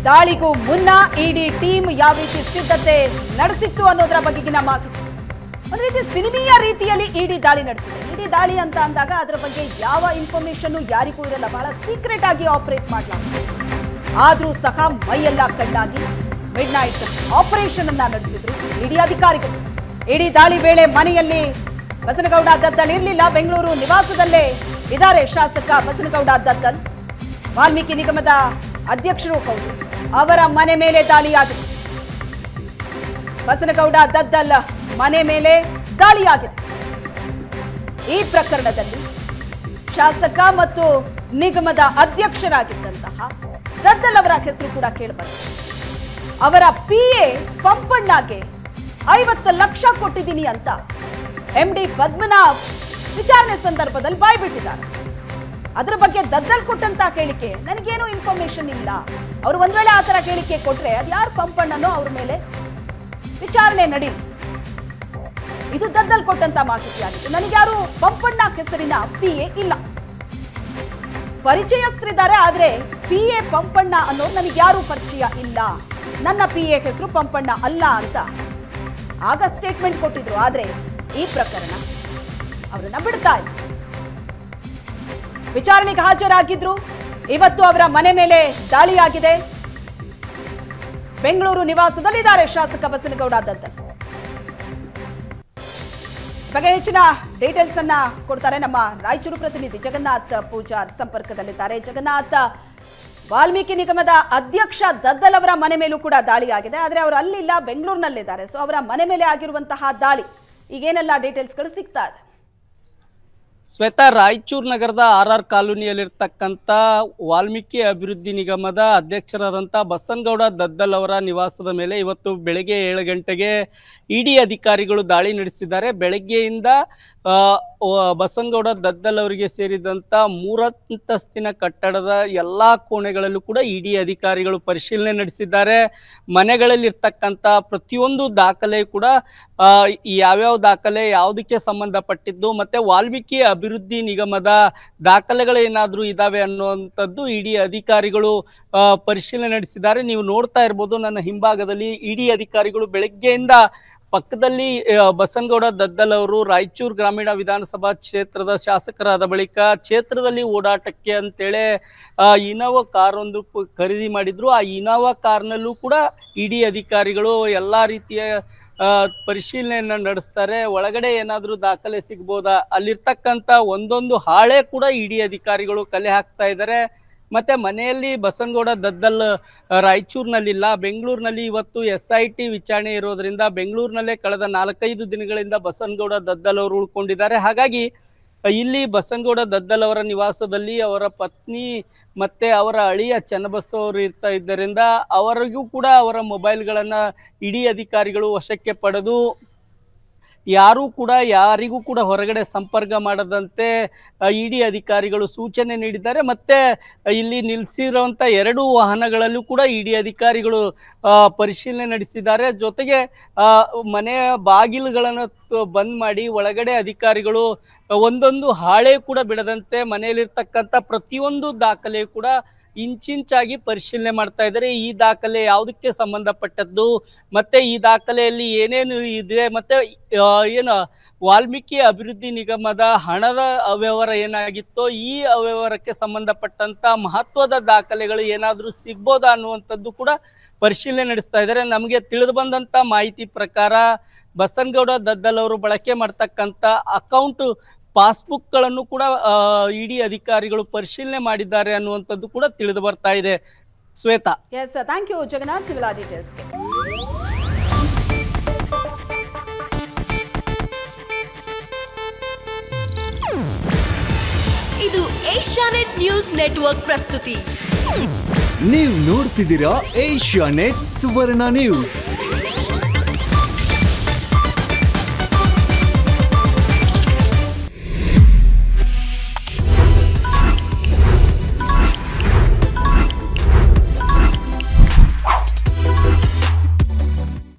ದಾಳಿಗೂ ಮುನ್ನ ಇಡಿ ಟೀಮ್ ಯಾವ ರೀತಿ ಸಿದ್ಧತೆ ನಡೆಸಿತ್ತು ಅನ್ನೋದರ ಬಗೆಗಿನ ಮಾಹಿತಿ ಒಂದು ರೀತಿ ಸಿನಿಮೀಯ ರೀತಿಯಲ್ಲಿ ಇಡಿ ದಾಳಿ ನಡೆಸಿದೆ ಇಡಿ ದಾಳಿ ಅಂತ ಅಂದಾಗ ಅದರ ಬಗ್ಗೆ ಯಾವ ಇನ್ಫಾರ್ಮೇಶನ್ ಯಾರಿಗೂ ಇರಲ್ಲ ಬಹಳ ಸೀಕ್ರೆಟ್ ಆಗಿ ಆಪರೇಟ್ ಮಾಡಲಾಗುತ್ತೆ ಆದ್ರೂ ಸಹ ಮೈಯೆಲ್ಲ ಕಣ್ಣಾಗಿ ಮಿಡ್ ನೈಟ್ ಆಪರೇಷನ್ ಅನ್ನ ನಡೆಸಿದ್ರು ಇಡಿ ಅಧಿಕಾರಿಗಳು ಇಡೀ ದಾಳಿ ವೇಳೆ ಮನೆಯಲ್ಲಿ ಬಸನಗೌಡ ದದ್ದಲ್ ಇರಲಿಲ್ಲ ಬೆಂಗಳೂರು ನಿವಾಸದಲ್ಲೇ ಇದ್ದಾರೆ ಶಾಸಕ ಬಸನಗೌಡ ದದ್ದಲ್ ವಾಲ್ಮೀಕಿ ನಿಗಮದ ಅಧ್ಯಕ್ಷರು ಹೌದು ಅವರ ಮನೆ ಮೇಲೆ ದಾಳಿಯಾಗಿದೆ ಬಸನಗೌಡ ದದ್ದಲ್ ಮನೆ ಮೇಲೆ ದಾಳಿಯಾಗಿದೆ ಈ ಪ್ರಕರಣದಲ್ಲಿ ಶಾಸಕ ಮತ್ತು ನಿಗಮದ ಅಧ್ಯಕ್ಷರಾಗಿದ್ದಂತಹ ದದ್ದಲ್ ಅವರ ಹೆಸರು ಕೂಡ ಕೇಳಬರುತ್ತೆ ಅವರ ಪಿ ಎ ಪಂಪಣ್ಣಗೆ ಐವತ್ತು ಲಕ್ಷ ಕೊಟ್ಟಿದ್ದೀನಿ ಅಂತ ಎಂ ಡಿ ಪದ್ಮನಾಭ್ ವಿಚಾರಣೆ ಸಂದರ್ಭದಲ್ಲಿ ಬಾಯ್ಬಿಟ್ಟಿದ್ದಾರೆ ಅದರ ಬಗ್ಗೆ ದದ್ದಲ್ ಕೊಟ್ಟಂತ ಹೇಳಿಕೆ ನನಗೇನು ಇನ್ಫಾರ್ಮೇಶನ್ ಇಲ್ಲ ಅವರು ಒಂದ್ ವೇಳೆ ಆ ತರ ಹೇಳಿಕೆ ಕೊಟ್ರೆ ಅದು ಯಾರು ಪಂಪಣ್ಣನೋ ಅವ್ರ ಮೇಲೆ ವಿಚಾರಣೆ ನಡೀಲಿ ಇದು ದದ್ದಲ್ ಕೊಟ್ಟಂತ ಮಾಹಿತಿ ಆಗಿತ್ತು ನನಗ್ಯಾರು ಪಂಪಣ್ಣ ಹೆಸರಿನ ಪಿ ಎ ಇಲ್ಲ ಪರಿಚಯಸ್ಥರಿದ್ದಾರೆ ಆದ್ರೆ ಪಿ ಎ ಪಂಪಣ್ಣ ಅನ್ನೋರು ನನಗೆ ಯಾರು ಪರಿಚಯ ಇಲ್ಲ ನನ್ನ ಪಿ ಎ ಹೆಸರು ಪಂಪಣ್ಣ ಅಲ್ಲ ಅಂತ ಆಗ ಸ್ಟೇಟ್ಮೆಂಟ್ ಕೊಟ್ಟಿದ್ರು ಆದ್ರೆ ಈ ಪ್ರಕರಣ ಅವರನ್ನ ಬಿಡ್ತಾ ಇಲ್ಲ ವಿಚಾರಣೆಗೆ ಹಾಜರಾಗಿದ್ರು ಇವತ್ತು ಅವರ ಮನೆ ಮೇಲೆ ದಾಳಿಯಾಗಿದೆ ಬೆಂಗಳೂರು ನಿವಾಸದಲ್ಲಿದ್ದಾರೆ ಶಾಸಕ ಬಸನಗೌಡ ದತ್ತಲ್ ಬಗ್ಗೆ ಹೆಚ್ಚಿನ ಡೀಟೇಲ್ಸ್ ಅನ್ನ ಕೊಡ್ತಾರೆ ನಮ್ಮ ರಾಯಚೂರು ಪ್ರತಿನಿಧಿ ಜಗನ್ನಾಥ್ ಪೂಜಾರ್ ಸಂಪರ್ಕದಲ್ಲಿದ್ದಾರೆ ಜಗನ್ನಾಥ್ ವಾಲ್ಮೀಕಿ ನಿಗಮದ ಅಧ್ಯಕ್ಷ ದದ್ದಲ್ ಅವರ ಮನೆ ಮೇಲೂ ಕೂಡ ದಾಳಿಯಾಗಿದೆ ಆದರೆ ಅವರು ಅಲ್ಲಿಲ್ಲ ಬೆಂಗಳೂರಿನಲ್ಲಿದ್ದಾರೆ ಸೊ ಅವರ ಮನೆ ಮೇಲೆ ಆಗಿರುವಂತಹ ದಾಳಿ ಈಗೇನೆಲ್ಲ ಡೀಟೇಲ್ಸ್ಗಳು ಸಿಗ್ತಾ ಇದೆ ಶ್ವೇತಾ ರಾಯಚೂರು ನಗರದ ಆರ್ ಆರ್ ಕಾಲೋನಿಯಲ್ಲಿರ್ತಕ್ಕಂಥ ವಾಲ್ಮೀಕಿ ಅಭಿವೃದ್ಧಿ ನಿಗಮದ ಅಧ್ಯಕ್ಷರಾದಂಥ ಬಸನಗೌಡ ದದ್ದಲ್ ಅವರ ನಿವಾಸದ ಮೇಲೆ ಇವತ್ತು ಬೆಳಗ್ಗೆ ಏಳು ಗಂಟೆಗೆ ಇಡಿ ಅಧಿಕಾರಿಗಳು ದಾಳಿ ನಡೆಸಿದ್ದಾರೆ ಬೆಳಗ್ಗೆಯಿಂದ ಆ, ವ- ಬಸನಗೌಡ ದದ್ದಲ್ ಅವರಿಗೆ ಸೇರಿದಂಥ ಮೂರಂತಸ್ತಿನ ಕಟ್ಟಡದ ಎಲ್ಲ ಕೋಣೆಗಳಲ್ಲೂ ಕೂಡ ಇಡಿ ಅಧಿಕಾರಿಗಳು ಪರಿಶೀಲನೆ ನಡೆಸಿದ್ದಾರೆ ಮನೆಗಳಲ್ಲಿರ್ತಕ್ಕಂಥ ಪ್ರತಿಯೊಂದು ದಾಖಲೆ ಕೂಡ ಆ, ಈ ಯಾವ್ಯಾವ ದಾಖಲೆ ಯಾವುದಕ್ಕೆ ಸಂಬಂಧಪಟ್ಟಿದ್ದು ಮತ್ತೆ ವಾಲ್ಮೀಕಿ ಅಭಿವೃದ್ಧಿ ನಿಗಮದ ದಾಖಲೆಗಳು ಏನಾದರೂ ಇದಾವೆ ಅನ್ನುವಂಥದ್ದು ಇಡಿ ಅಧಿಕಾರಿಗಳು ಆ, ಪರಿಶೀಲನೆ ನಡೆಸಿದ್ದಾರೆ ನೀವು ನೋಡ್ತಾ ಇರ್ಬೋದು ನನ್ನ ಹಿಂಭಾಗದಲ್ಲಿ ಇಡಿ ಅಧಿಕಾರಿಗಳು ಬೆಳಗ್ಗೆಯಿಂದ ಪಕ್ಕದಲ್ಲಿ ಆ, ಬಸನಗೌಡ ದದ್ದಲ್ ಅವರು ರಾಯಚೂರು ಗ್ರಾಮೀಣ ವಿಧಾನಸಭಾ ಕ್ಷೇತ್ರದ ಶಾಸಕರಾದ ಬಳಿಕ ಕ್ಷೇತ್ರದಲ್ಲಿ ಓಡಾಟಕ್ಕೆ ಅಂತೇಳಿ ಆ, ಇನೋವಾ ಕಾರ್ ಒಂದು ಪ- ಖರೀದಿ ಮಾಡಿದ್ರು ಆ ಇನೋವಾ ಕಾರ್ನಲ್ಲೂ ಕೂಡ ಇಡಿ ಅಧಿಕಾರಿಗಳು ಎಲ್ಲ ರೀತಿಯ ಆ, ಪರಿಶೀಲನೆಯನ್ನ ನಡೆಸ್ತಾರೆ ಒಳಗಡೆ ಏನಾದರೂ ದಾಖಲೆ ಸಿಗ್ಬೋದಾ ಅಲ್ಲಿರ್ತಕ್ಕಂಥ ಒಂದೊಂದು ಹಾಳೆ ಕೂಡ ಇಡಿ ಅಧಿಕಾರಿಗಳು ಕಲೆ ಹಾಕ್ತಾ ಇದ್ದಾರೆ ಮತ್ತೆ ಮನೆಯಲ್ಲಿ ಬಸನಗೌಡ ದದ್ದಲ್ ಆ, ರಾಯಚೂರಿನಲ್ಲಿಲ್ಲ ಬೆಂಗಳೂರಿನಲ್ಲಿ ಇವತ್ತು ಎಸ್ ಐ ಟಿ ವಿಚಾರಣೆ ಇರೋದ್ರಿಂದ ಬೆಂಗಳೂರಿನಲ್ಲೇ ಕಳೆದ ನಾಲ್ಕೈದು ದಿನಗಳಿಂದ ಬಸನಗೌಡ ದದ್ದಲ್ ಅವರು ಉಳ್ಕೊಂಡಿದ್ದಾರೆ ಹಾಗಾಗಿ ಆ, ಇಲ್ಲಿ ಬಸನಗೌಡ ದದ್ದಲ್ ಅವರ ನಿವಾಸದಲ್ಲಿ ಅವರ ಪತ್ನಿ ಮತ್ತೆ ಅವರ ಅಳಿಯ ಚನ್ನಬಸವ ಅವರು ಇರ್ತಾ ಇದ್ದರಿಂದ ಅವರಿಗೂ ಕೂಡ ಅವರ ಮೊಬೈಲ್ಗಳನ್ನ ಇಡಿ ಅಧಿಕಾರಿಗಳು ವಶಕ್ಕೆ ಪಡೆದು ಯಾರೂ ಕೂಡ ಯಾರಿಗೂ ಕೂಡ ಹೊರಗಡೆ ಸಂಪರ್ಕ ಮಾಡದಂತೆ ಇಡಿ ಅಧಿಕಾರಿಗಳು ಸೂಚನೆ ನೀಡಿದ್ದಾರೆ ಮತ್ತೆ ಇಲ್ಲಿ ನಿಲ್ಲಿಸಿರುವಂತ ಎರಡು ವಾಹನಗಳಲ್ಲೂ ಕೂಡ ಇಡಿ ಅಧಿಕಾರಿಗಳು ಆ, ಪರಿಶೀಲನೆ ನಡೆಸಿದ್ದಾರೆ ಜೊತೆಗೆ ಆ, ಮನೆಯ ಬಾಗಿಲುಗಳನ್ನು ತ- ಬಂದ್ ಮಾಡಿ ಒಳಗಡೆ ಅಧಿಕಾರಿಗಳು ಒಂದೊಂದು ಹಾಳೆ ಕೂಡ ಬಿಡದಂತೆ ಮನೆಯಲ್ಲಿರ್ತಕ್ಕಂಥ ಪ್ರತಿಯೊಂದು ದಾಖಲೆ ಕೂಡ ಇಂಚಿಂಚಾಗಿ ಪರಿಶೀಲನೆ ಮಾಡ್ತಾ ಇದ್ದಾರೆ ಈ ದಾಖಲೆ ಯಾವುದಕ್ಕೆ ಸಂಬಂಧಪಟ್ಟದ್ದು ಮತ್ತೆ ಈ ದಾಖಲೆಯಲ್ಲಿ ಏನೇನು ಇದೆ ಮತ್ತೆ ಆ, ಏನು ವಾಲ್ಮೀಕಿ ಅಭಿವೃದ್ಧಿ ನಿಗಮದ ಹಣದ ಅವ್ಯವಹಾರ ಏನಾಗಿತ್ತೋ ಈ ಅವ್ಯವಹಾರಕ್ಕೆ ಸಂಬಂಧಪಟ್ಟಂತ ಮಹತ್ವದ ದಾಖಲೆಗಳು ಏನಾದರೂ ಸಿಗ್ಬೋದಾ ಅನ್ನುವಂಥದ್ದು ಕೂಡ ಪರಿಶೀಲನೆ ನಡೆಸ್ತಾ ಇದ್ದಾರೆ ನಮಗೆ ತಿಳಿದು ಬಂದಂತ ಮಾಹಿತಿ ಪ್ರಕಾರ ಬಸನಗೌಡ ದದ್ದಲ್ ಅವರು ಬಳಕೆ ಮಾಡ್ತಕ್ಕಂಥ ಅಕೌಂಟ್ ಪಾಸ್ಬುಕ್ಗಳನ್ನು ಕೂಡ ಇಡಿ ಅಧಿಕಾರಿಗಳು ಪರಿಶೀಲನೆ ಮಾಡಿದ್ದಾರೆ ಅನ್ನುವಂಥದ್ದು ಕೂಡ ತಿಳಿದು ಬರ್ತಾ ಇದೆ Shweta yes thank you Jagannath ನಿಗಳ ಡೀಟೇಲ್ಸ್ಗೆ ಇದು ಏಷ್ಯಾನೆಟ್ ನ್ಯೂಸ್ ನೆಟ್ವರ್ಕ್ ಪ್ರಸ್ತುತಿ ನೀವು ನೋಡ್ತಿದ್ದೀರಾ ಏಷ್ಯಾ ನೆಟ್ ಸುವರ್ಣ ನ್ಯೂಸ್